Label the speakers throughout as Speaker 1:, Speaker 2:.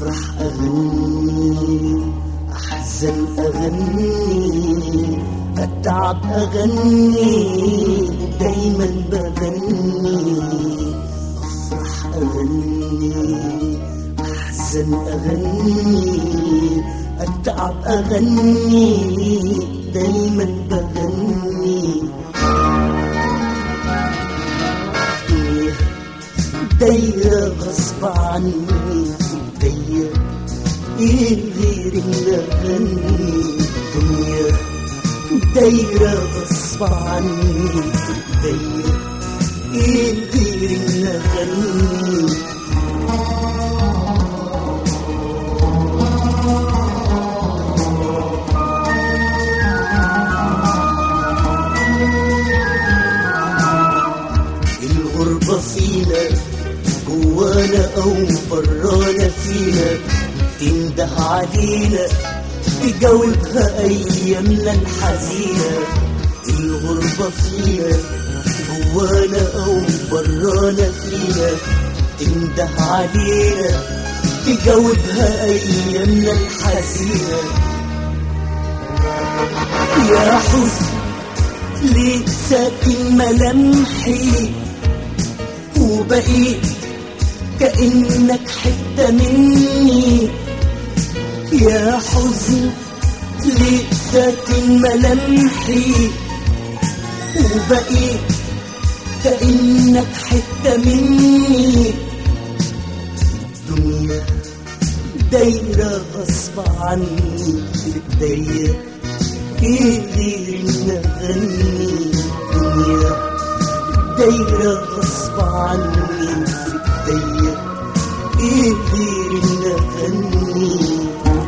Speaker 1: أفرح أغني أحزن أغني أتعب أغني دايما بغني أفرح أغني أحزن أغني أتعب أغني دايما بغني دايرة غصب عني دايرة ايه غير الأغاني دنيا دايرة غصب عني دايرة ايه غير الأغاني الغربة فينا جوانا أو برانا فينا تنده علينا تجاوبها أيامنا الحزينة الغربة فينا جوانا أو برانا فينا تنده علينا تجاوبها أيامنا الحزينة يا حزن ليه ساكن ملامحي وبقيت كأنك حتة مني يا حزن ليه ساكن ملامحي وبقيت كأنك حتة مني دنيا دايرة غصب عني بتضيق ايه غير نغني دنيا دايرة غصب عني بتضيق ايه غير نغني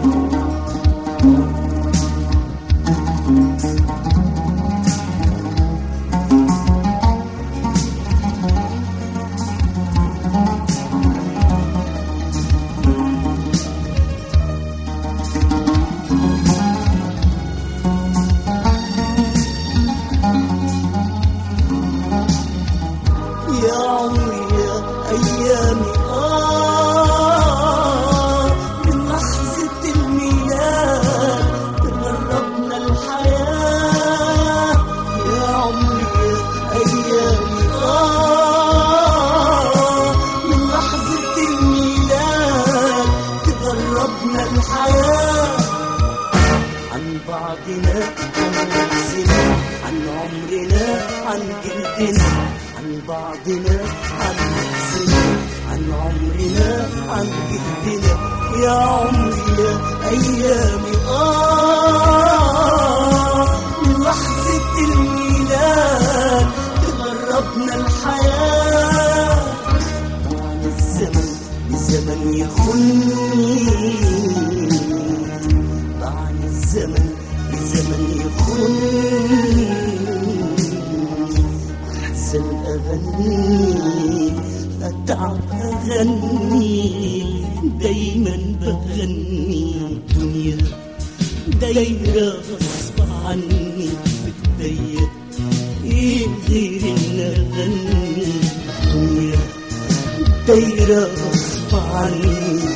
Speaker 1: يا عمري يا أيامي آه من لحظة الميلاد تغربنا الحياة يا عمري يا أيامي آه من لحظة الميلاد تغربنا الحياة عن بعضنا عن نفسنا عن عمرنا عن جلدنا عن بعضنا عن نفسنا عن عمرنا عن جلدنا يا عمري يا أيامي آه من لحظة الميلاد تغربنا الحياة طعن الزمن الزمن يخني طعن الزمن الزمن يخوني أحزن أغني أتعب أغني دايما بغني دنيا دايرة غصب عني بتضيق إيه غير إن أغني دنيا دايرة غصب عني